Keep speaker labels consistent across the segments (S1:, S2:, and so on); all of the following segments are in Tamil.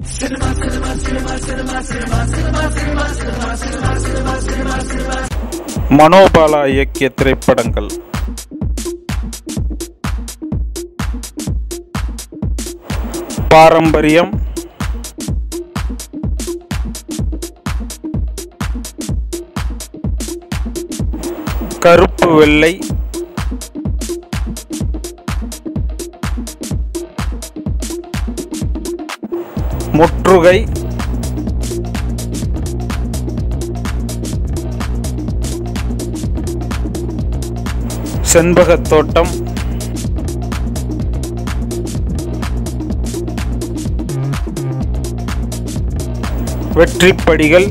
S1: மனோபாலா இயக்கிய திரைப்படங்கள் பாரம்பரியம் கருப்பு வெள்ளை முற்றுகை செண்பகத் தோட்டம் வெற்றிப்படிகள்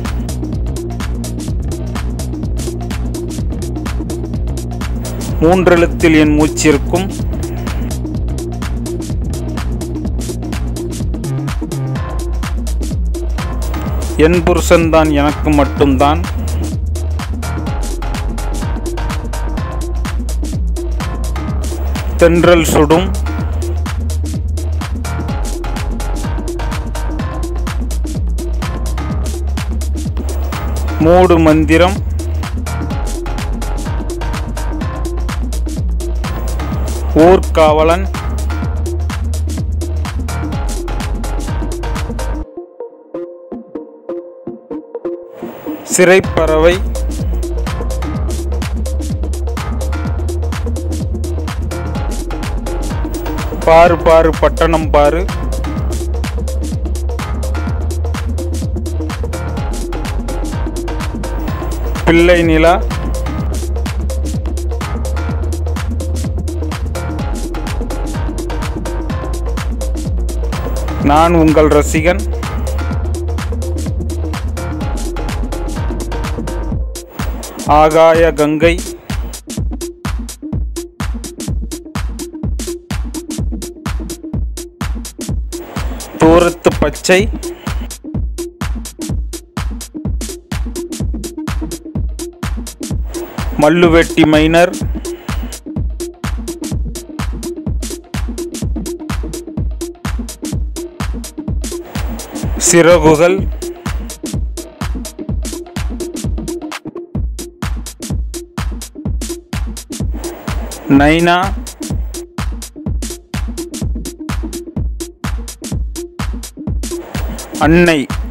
S1: மூன்றெழுத்தில் என் மூச்சிருக்கும் என் புருஷன்தான் எனக்கு மட்டும்தான் தென்றல் சுடும் மூடு மந்திரம் ஊர்காவலன் சிறைப்பறவை பாரு பாரு பட்டணம் பாரு பிள்ளை நிலா நான் உங்கள் ரசிகன் ஆகாய கங்கை தூரத்து பச்சை மல்லுவெட்டி மைனர் சிறகுகள் நைனா அன்னை